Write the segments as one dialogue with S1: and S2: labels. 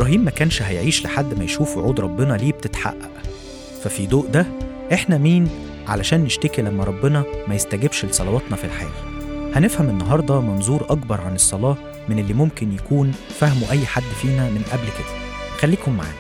S1: إبراهيم ما كانش هيعيش لحد ما يشوف وعود ربنا ليه بتتحقق ففي ضوء ده إحنا مين علشان نشتكي لما ربنا ما يستجبش لصلواتنا في الحال هنفهم النهاردة منظور أكبر عن الصلاة من اللي ممكن يكون فهمه أي حد فينا من قبل كده خليكم معانا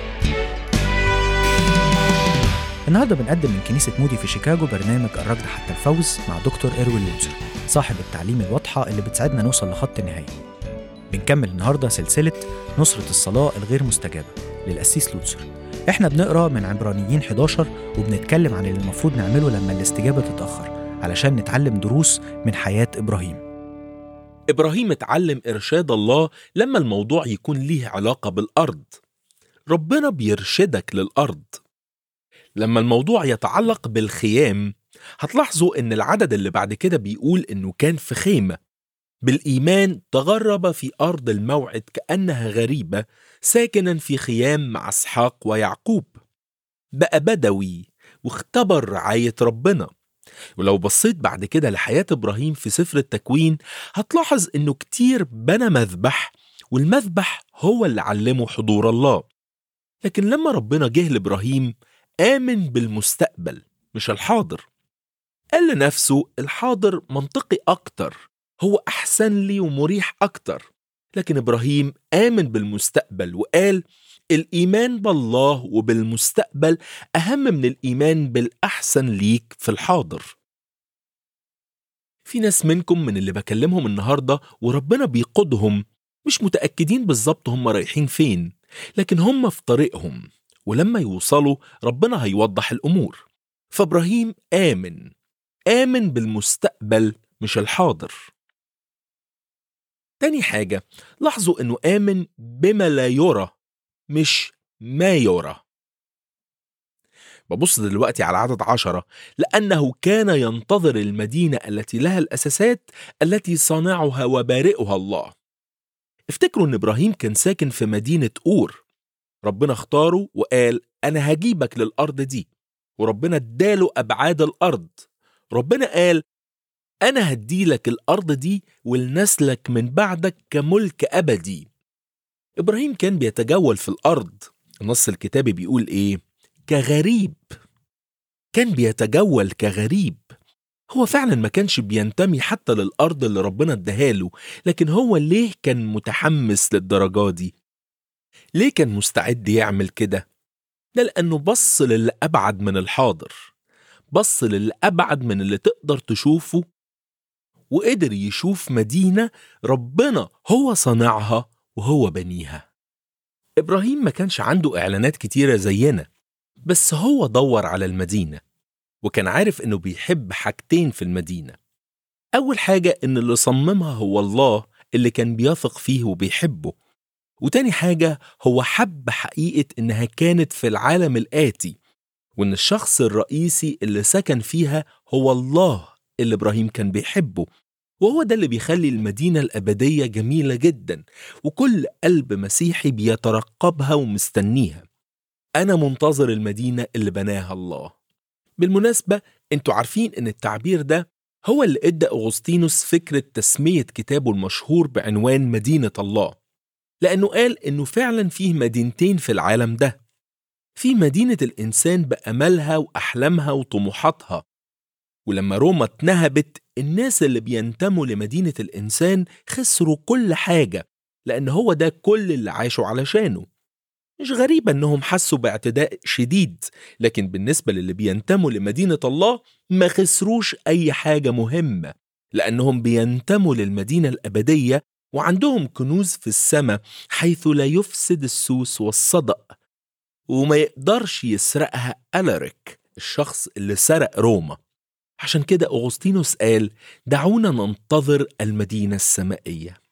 S1: النهارده بنقدم من كنيسة مودي في شيكاغو برنامج الركض حتى الفوز مع دكتور إروين لوزر صاحب التعليم الواضحة اللي بتساعدنا نوصل لخط النهاية بنكمل النهارده سلسلة نصرة الصلاة الغير مستجابة للقسيس لوتسر احنا بنقرا من عبرانيين 11 وبنتكلم عن اللي المفروض نعمله لما الاستجابة تتأخر علشان نتعلم دروس من حياة إبراهيم
S2: إبراهيم اتعلم إرشاد الله لما الموضوع يكون ليه علاقة بالأرض ربنا بيرشدك للأرض لما الموضوع يتعلق بالخيام هتلاحظوا إن العدد اللي بعد كده بيقول إنه كان في خيمة بالإيمان تغرب في أرض الموعد كأنها غريبة ساكنا في خيام مع إسحاق ويعقوب بقى بدوي واختبر رعاية ربنا ولو بصيت بعد كده لحياة إبراهيم في سفر التكوين هتلاحظ إنه كتير بنى مذبح والمذبح هو اللي علمه حضور الله لكن لما ربنا جه لإبراهيم آمن بالمستقبل مش الحاضر قال لنفسه الحاضر منطقي أكتر هو أحسن لي ومريح أكتر لكن إبراهيم آمن بالمستقبل وقال الإيمان بالله وبالمستقبل أهم من الإيمان بالأحسن ليك في الحاضر في ناس منكم من اللي بكلمهم النهاردة وربنا بيقودهم مش متأكدين بالظبط هم رايحين فين لكن هم في طريقهم ولما يوصلوا ربنا هيوضح الأمور فإبراهيم آمن آمن بالمستقبل مش الحاضر تاني حاجة لاحظوا أنه آمن بما لا يرى مش ما يرى ببص دلوقتي على عدد عشرة لأنه كان ينتظر المدينة التي لها الأساسات التي صنعها وبارئها الله افتكروا أن إبراهيم كان ساكن في مدينة أور ربنا اختاره وقال أنا هجيبك للأرض دي وربنا اداله أبعاد الأرض ربنا قال أنا هديلك الأرض دي ولنسلك من بعدك كملك أبدي إبراهيم كان بيتجول في الأرض النص الكتابي بيقول إيه؟ كغريب كان بيتجول كغريب هو فعلا ما كانش بينتمي حتى للأرض اللي ربنا اداهاله لكن هو ليه كان متحمس للدرجة دي؟ ليه كان مستعد يعمل كده؟ ده لأنه بص للي أبعد من الحاضر بص للي أبعد من اللي تقدر تشوفه وقدر يشوف مدينة ربنا هو صنعها وهو بنيها إبراهيم ما كانش عنده إعلانات كتيرة زينا بس هو دور على المدينة وكان عارف إنه بيحب حاجتين في المدينة أول حاجة إن اللي صممها هو الله اللي كان بيثق فيه وبيحبه وتاني حاجة هو حب حقيقة إنها كانت في العالم الآتي وإن الشخص الرئيسي اللي سكن فيها هو الله اللي إبراهيم كان بيحبه وهو ده اللي بيخلي المدينة الأبدية جميلة جدا وكل قلب مسيحي بيترقبها ومستنيها أنا منتظر المدينة اللي بناها الله بالمناسبة انتوا عارفين ان التعبير ده هو اللي ادى أغسطينوس فكرة تسمية كتابه المشهور بعنوان مدينة الله لأنه قال إنه فعلا فيه مدينتين في العالم ده في مدينة الإنسان بأملها وأحلامها وطموحاتها ولما روما اتنهبت الناس اللي بينتموا لمدينة الإنسان خسروا كل حاجة لأن هو ده كل اللي عاشوا علشانه مش غريبة إنهم حسوا باعتداء شديد لكن بالنسبة للي بينتموا لمدينة الله ما خسروش أي حاجة مهمة لأنهم بينتموا للمدينة الأبدية وعندهم كنوز في السماء حيث لا يفسد السوس والصدأ وما يقدرش يسرقها ألاريك الشخص اللي سرق روما عشان كده أغسطينوس قال دعونا ننتظر المدينة السمائية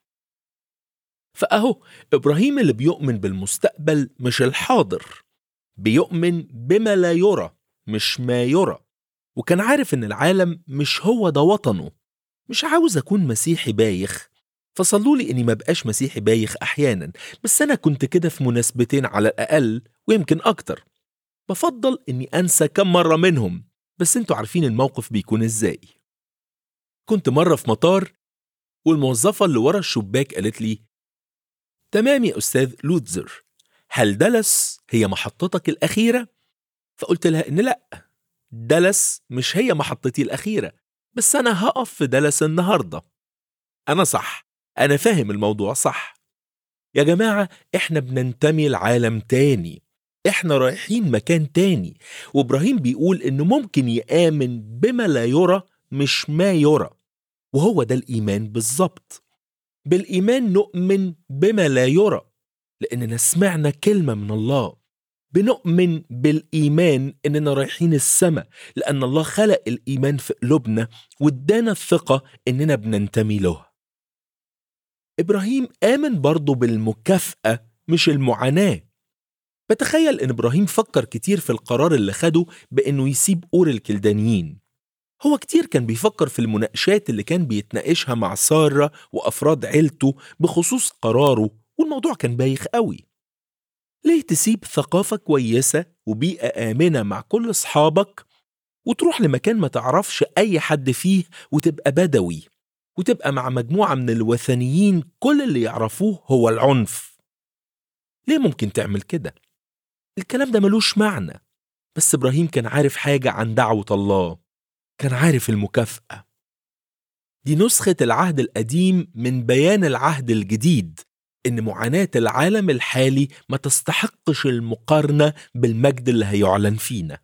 S2: فأهو إبراهيم اللي بيؤمن بالمستقبل مش الحاضر بيؤمن بما لا يرى مش ما يرى وكان عارف إن العالم مش هو ده وطنه مش عاوز أكون مسيحي بايخ فصلوا لي إني ما بقاش مسيحي بايخ أحيانا بس أنا كنت كده في مناسبتين على الأقل ويمكن أكتر بفضل إني أنسى كم مرة منهم بس انتوا عارفين الموقف بيكون إزاي كنت مرة في مطار والموظفة اللي ورا الشباك قالت لي تمام يا أستاذ لوتزر هل دلس هي محطتك الأخيرة؟ فقلت لها إن لأ دلس مش هي محطتي الأخيرة بس أنا هقف في دلس النهاردة أنا صح أنا فاهم الموضوع صح يا جماعة إحنا بننتمي لعالم تاني إحنا رايحين مكان تاني وإبراهيم بيقول إنه ممكن يآمن بما لا يرى مش ما يرى وهو ده الإيمان بالظبط بالإيمان نؤمن بما لا يرى لأننا سمعنا كلمة من الله بنؤمن بالإيمان إننا رايحين السماء لأن الله خلق الإيمان في قلوبنا وادانا الثقة إننا بننتمي له إبراهيم آمن برضه بالمكافأة مش المعاناة بتخيل إن إبراهيم فكر كتير في القرار اللي خده بإنه يسيب أور الكلدانيين هو كتير كان بيفكر في المناقشات اللي كان بيتناقشها مع سارة وأفراد عيلته بخصوص قراره والموضوع كان بايخ قوي ليه تسيب ثقافة كويسة وبيئة آمنة مع كل أصحابك وتروح لمكان ما تعرفش أي حد فيه وتبقى بدوي وتبقى مع مجموعة من الوثنيين كل اللي يعرفوه هو العنف ليه ممكن تعمل كده؟ الكلام ده ملوش معنى بس إبراهيم كان عارف حاجة عن دعوة الله كان عارف المكافأة دي نسخة العهد القديم من بيان العهد الجديد إن معاناة العالم الحالي ما تستحقش المقارنة بالمجد اللي هيعلن فينا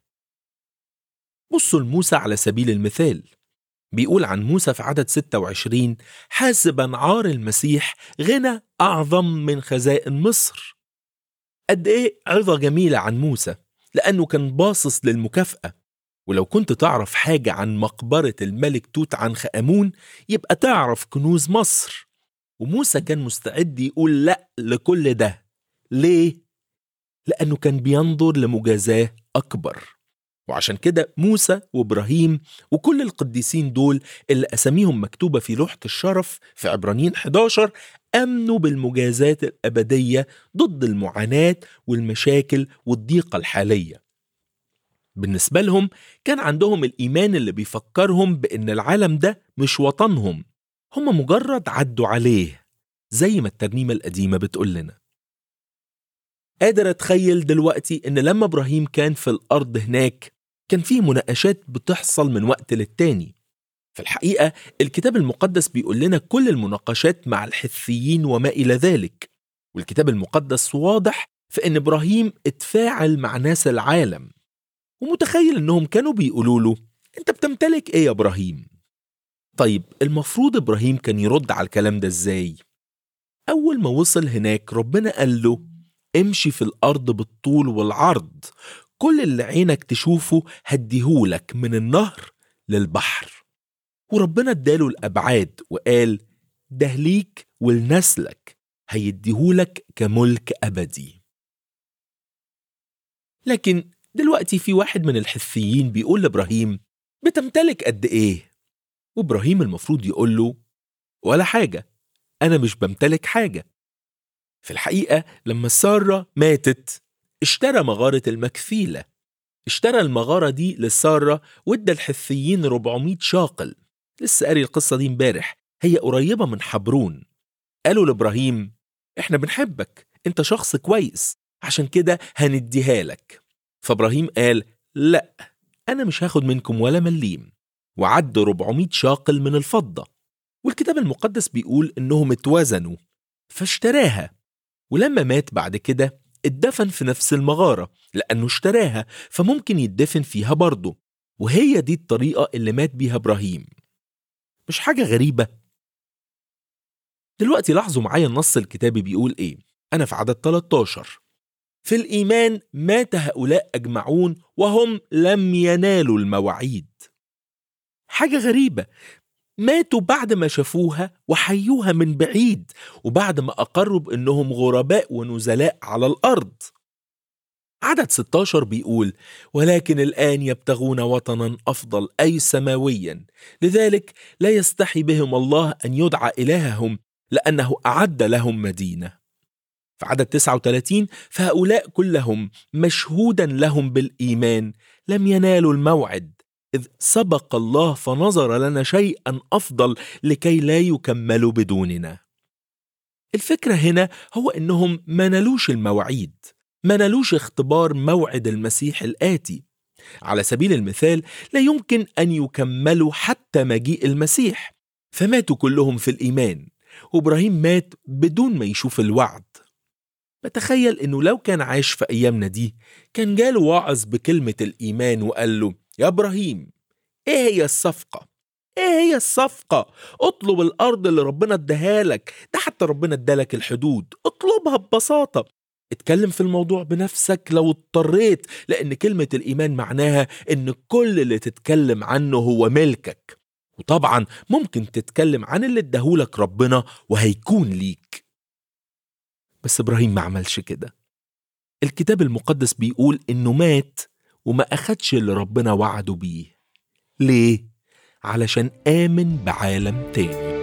S2: بصوا لموسى على سبيل المثال بيقول عن موسى في عدد 26 حاسبا عار المسيح غنى أعظم من خزائن مصر قد إيه عظة جميلة عن موسى لأنه كان باصص للمكافأة ولو كنت تعرف حاجة عن مقبرة الملك توت عنخ آمون يبقى تعرف كنوز مصر وموسى كان مستعد يقول لأ لكل ده ليه؟ لأنه كان بينظر لمجازاه أكبر وعشان كده موسى وإبراهيم وكل القديسين دول اللي أساميهم مكتوبة في لوحة الشرف في عبرانيين 11 أمنوا بالمجازات الأبدية ضد المعاناة والمشاكل والضيقة الحالية بالنسبة لهم كان عندهم الإيمان اللي بيفكرهم بأن العالم ده مش وطنهم هم مجرد عدوا عليه زي ما الترنيمة القديمة بتقول لنا قادر أتخيل دلوقتي إن لما إبراهيم كان في الأرض هناك كان في مناقشات بتحصل من وقت للتاني في الحقيقة الكتاب المقدس بيقول لنا كل المناقشات مع الحثيين وما إلى ذلك والكتاب المقدس واضح في إن إبراهيم اتفاعل مع ناس العالم ومتخيل إنهم كانوا بيقولوا له أنت بتمتلك إيه يا إبراهيم؟ طيب المفروض إبراهيم كان يرد على الكلام ده إزاي؟ أول ما وصل هناك ربنا قال له امشي في الأرض بالطول والعرض كل اللي عينك تشوفه هديهولك من النهر للبحر وربنا اداله الأبعاد وقال ده ليك ولنسلك هيديهولك كملك أبدي لكن دلوقتي في واحد من الحثيين بيقول لإبراهيم بتمتلك قد إيه؟ وإبراهيم المفروض يقول له ولا حاجة أنا مش بمتلك حاجة في الحقيقة لما سارة ماتت اشترى مغارة المكفيلة اشترى المغارة دي لسارة وادى الحثيين 400 شاقل لسه قاري القصة دي امبارح هي قريبة من حبرون قالوا لإبراهيم احنا بنحبك انت شخص كويس عشان كده هنديها لك فإبراهيم قال لا أنا مش هاخد منكم ولا مليم وعد 400 شاقل من الفضة والكتاب المقدس بيقول إنهم اتوزنوا فاشتراها ولما مات بعد كده اتدفن في نفس المغارة لأنه اشتراها فممكن يتدفن فيها برضه وهي دي الطريقة اللي مات بيها إبراهيم مش حاجة غريبة دلوقتي لاحظوا معايا النص الكتابي بيقول إيه أنا في عدد 13 في الإيمان مات هؤلاء أجمعون وهم لم ينالوا المواعيد حاجة غريبة ماتوا بعد ما شافوها وحيوها من بعيد وبعد ما أقروا بأنهم غرباء ونزلاء على الأرض عدد 16 بيقول ولكن الآن يبتغون وطنا أفضل أي سماويا لذلك لا يستحي بهم الله أن يدعى إلههم لأنه أعد لهم مدينة في عدد 39 فهؤلاء كلهم مشهودا لهم بالإيمان لم ينالوا الموعد إذ سبق الله فنظر لنا شيئا أفضل لكي لا يكملوا بدوننا الفكرة هنا هو إنهم ما نالوش المواعيد ما نالوش اختبار موعد المسيح الآتي على سبيل المثال لا يمكن أن يكملوا حتى مجيء المسيح فماتوا كلهم في الإيمان وإبراهيم مات بدون ما يشوف الوعد بتخيل إنه لو كان عايش في أيامنا دي كان جاله واعظ بكلمة الإيمان وقال له يا إبراهيم إيه هي الصفقة؟ إيه هي الصفقة؟ اطلب الأرض اللي ربنا اداها لك ده حتى ربنا ادالك الحدود اطلبها ببساطة اتكلم في الموضوع بنفسك لو اضطريت لأن كلمة الإيمان معناها إن كل اللي تتكلم عنه هو ملكك وطبعا ممكن تتكلم عن اللي اداهولك ربنا وهيكون ليك بس إبراهيم ما عملش كده الكتاب المقدس بيقول إنه مات وما أخدش اللي ربنا وعده بيه ليه؟ علشان آمن بعالم تاني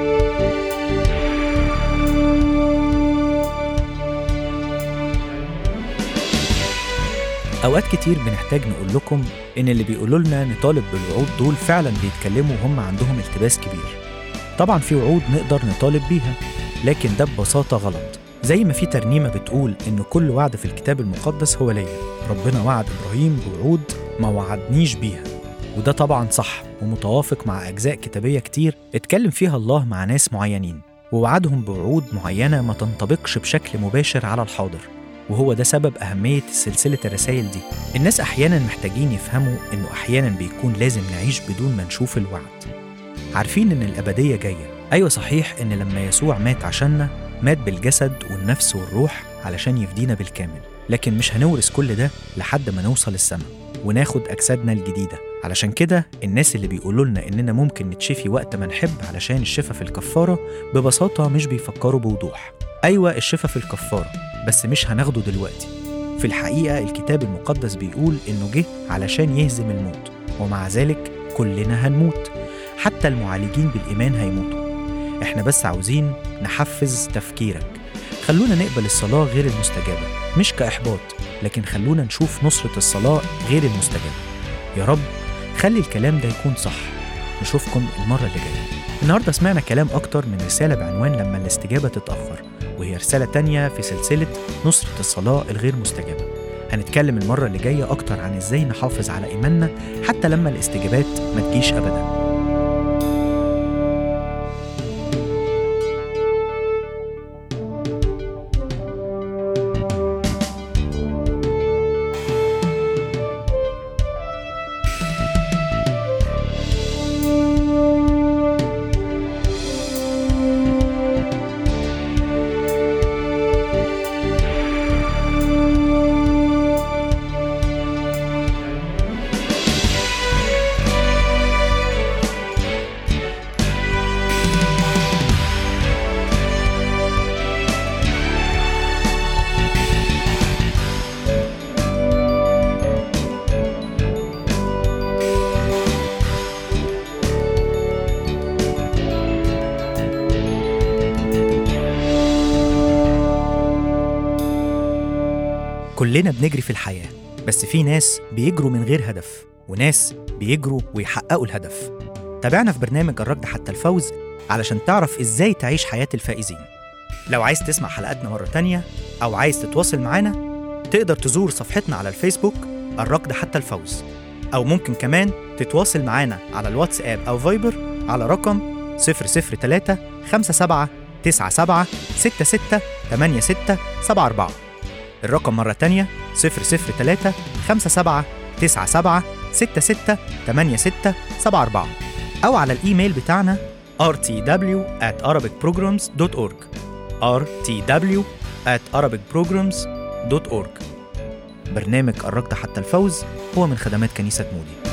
S1: أوقات كتير بنحتاج نقول لكم إن اللي بيقولوا لنا نطالب بالوعود دول فعلا بيتكلموا وهم عندهم التباس كبير. طبعا في وعود نقدر نطالب بيها لكن ده ببساطة غلط. زي ما في ترنيمة بتقول إن كل وعد في الكتاب المقدس هو ليا. ربنا وعد إبراهيم بوعود ما وعدنيش بيها. وده طبعا صح ومتوافق مع أجزاء كتابية كتير اتكلم فيها الله مع ناس معينين ووعدهم بوعود معينة ما تنطبقش بشكل مباشر على الحاضر وهو ده سبب أهمية سلسلة الرسائل دي الناس أحيانا محتاجين يفهموا إنه أحيانا بيكون لازم نعيش بدون ما نشوف الوعد عارفين إن الأبدية جاية أيوة صحيح إن لما يسوع مات عشاننا مات بالجسد والنفس والروح علشان يفدينا بالكامل لكن مش هنورث كل ده لحد ما نوصل السماء وناخد أجسادنا الجديدة علشان كده الناس اللي بيقولوا لنا إننا ممكن نتشفي وقت ما نحب علشان الشفا في الكفارة ببساطة مش بيفكروا بوضوح أيوة الشفا في الكفارة بس مش هناخده دلوقتي في الحقيقة الكتاب المقدس بيقول إنه جه علشان يهزم الموت ومع ذلك كلنا هنموت حتى المعالجين بالإيمان هيموتوا إحنا بس عاوزين نحفز تفكيرك خلونا نقبل الصلاة غير المستجابة مش كإحباط لكن خلونا نشوف نصرة الصلاة غير المستجابة يا رب خلي الكلام ده يكون صح نشوفكم المرة اللي جاية النهاردة سمعنا كلام أكتر من رسالة بعنوان لما الاستجابة تتأخر وهي رسالة تانية في سلسلة نصرة الصلاة الغير مستجابة هنتكلم المرة اللي جاية أكتر عن إزاي نحافظ على إيماننا حتى لما الاستجابات ما تجيش أبدا كلنا بنجري في الحياة بس في ناس بيجروا من غير هدف وناس بيجروا ويحققوا الهدف تابعنا في برنامج الركض حتى الفوز علشان تعرف ازاي تعيش حياة الفائزين لو عايز تسمع حلقاتنا مرة تانية أو عايز تتواصل معانا تقدر تزور صفحتنا على الفيسبوك الركض حتى الفوز أو ممكن كمان تتواصل معانا على الواتساب أو فايبر على رقم 003 57 97 66 86 74 الرقم مرة تانية 003 57 97 66 86 74 أو على الإيميل بتاعنا rtw at arabicprograms.org rtw at arabicprograms.org برنامج الركض حتى الفوز هو من خدمات كنيسة مودي